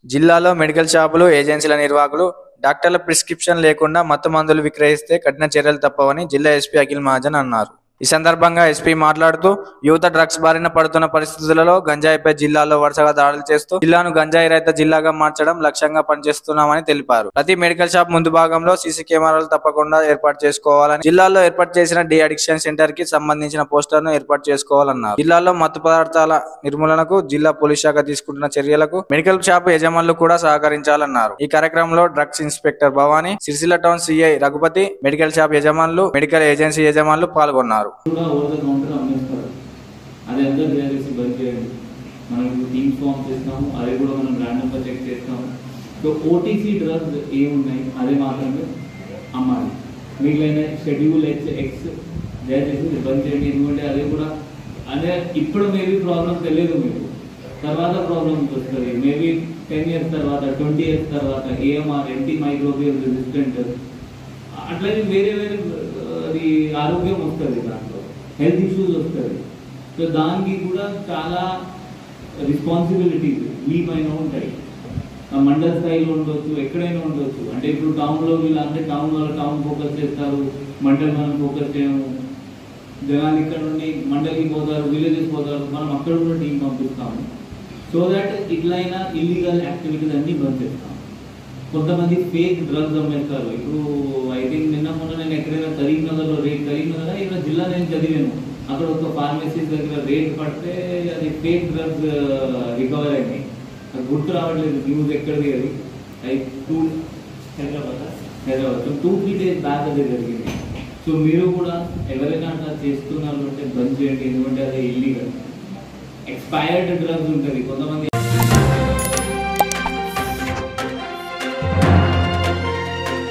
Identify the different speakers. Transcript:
Speaker 1: జిల్లాలో మెడికల్ షాపులు ఏజెన్సీల నిర్వాహకులు డాక్టర్ల ప్రిస్క్రిప్షన్ లేకుండా మత్తు మందులు విక్రయిస్తే కఠిన చర్యలు తప్పవని జిల్లా ఎస్పీ అఖిల్ మహాజన్ అన్నారు ఈ సందర్భంగా ఎస్పీ మాట్లాడుతూ యువత డ్రగ్స్ బారిన పడుతున్న పరిస్థితులలో గంజాయిపై జిల్లాలో వరుసగా దాడులు చేస్తూ జిల్లాను గంజాయి రహిత జిల్లాగా మార్చడం లక్ష్యంగా పనిచేస్తున్నామని తెలిపారు ప్రతి మెడికల్ షాప్ ముందు భాగంలో సీసీ కెమెరాలు తప్పకుండా ఏర్పాటు చేసుకోవాలని జిల్లాలో ఏర్పాటు చేసిన డి అడిక్షన్ సెంటర్ కి సంబంధించిన పోస్టర్ ను ఏర్పాటు చేసుకోవాలన్నారు జిల్లాలో మత్తు పదార్థాల నిర్మూలనకు జిల్లా పోలీస్ శాఖ తీసుకుంటున్న చర్యలకు మెడికల్ షాప్ యజమానులు కూడా సహకరించాలన్నారు ఈ కార్యక్రమంలో drugs inspector Bhavani Sircilla town CI Raghupathi medical shop యజమానులు మెడికల్ ఏజెన్సీ యజమానులు పాల్గొన్నారు
Speaker 2: కూడా ఓవర్ ద కౌంటర్ అమ్మేస్తారు అది అందరూ చేసి బంద్ చేయండి మనం ఇప్పుడు టీమ్స్ ఫామ్ చేస్తాము అది కూడా మనం ర్యాండమ్గా చెక్ చేస్తాము సో ఓటీసీ డ్రగ్స్ ఏమున్నాయి అదే మాత్రమే అమ్మాలి మిగిలిన షెడ్యూల్ హెచ్ ఎక్స్ దయచేసి బంద్ చేయండి ఎందుకంటే అది కూడా అదే ఇప్పుడు మేబీ ప్రాబ్లం తెలియదు మీకు తర్వాత ప్రాబ్లమ్స్ వస్తుంది మేబీ టెన్ ఇయర్స్ తర్వాత ట్వంటీ ఇయర్స్ తర్వాత ఏఎంఆర్ ఎన్టీ మైక్రోబియల్ రెసిస్టెంట్ అట్లాగే వేరే వేరే ఆ, అది ఆరోగ్యం వస్తుంది దాంట్లో హెల్త్ ఇష్యూస్ వస్తుంది సో దానికి కూడా చాలా రెస్పాన్సిబిలిటీస్ మీ పైన ఉంటాయి ఆ మండల స్థాయిలో ఉండొచ్చు ఎక్కడైనా ఉండొచ్చు అంటే ఇప్పుడు టౌన్లో వీళ్ళంటే టౌన్ వాళ్ళు టౌన్ ఫోకస్ చేస్తారు మండల్ మనం ఫోకస్ చేయము జనాలు ఇక్కడ నుండి మండలికి పోతారు విలేజెస్ పోతారు మనం అక్కడ కూడా టీం పంపిస్తాము సో దట్ ఇట్లయినా ఇల్లీగల్ యాక్టివిటీస్ అన్ని బంద్ చేస్తాం కొంతమంది ఫేక్ డ్రగ్స్ అమ్మేస్తారు ఇప్పుడు ఐ థింక్ నిన్న మొన్న నేను ఎక్కడైనా కరీంనగర్లో రేట్ కరీంనగర్ ఇక్కడ జిల్లా నేను చదివాను అక్కడ ఒక ఫార్మసీస్ దగ్గర రేట్ పడితే అది ఫేక్ డ్రగ్స్ రికవర్ అయినాయి అది గుర్తు రావట్లేదు న్యూస్ ఎక్కడిది అది I to Hyderabad Hyderabad so two three days back అది జరిగింది సో మీరు కూడా ఎవరైనా అట్లా చేస్తున్నారు అంటే బంద్ చేయండి ఎందుకంటే అది ఇల్లీగల్ ఎక్స్పైర్డ్ డ్రగ్స్ ఉంటుంది కొంతమంది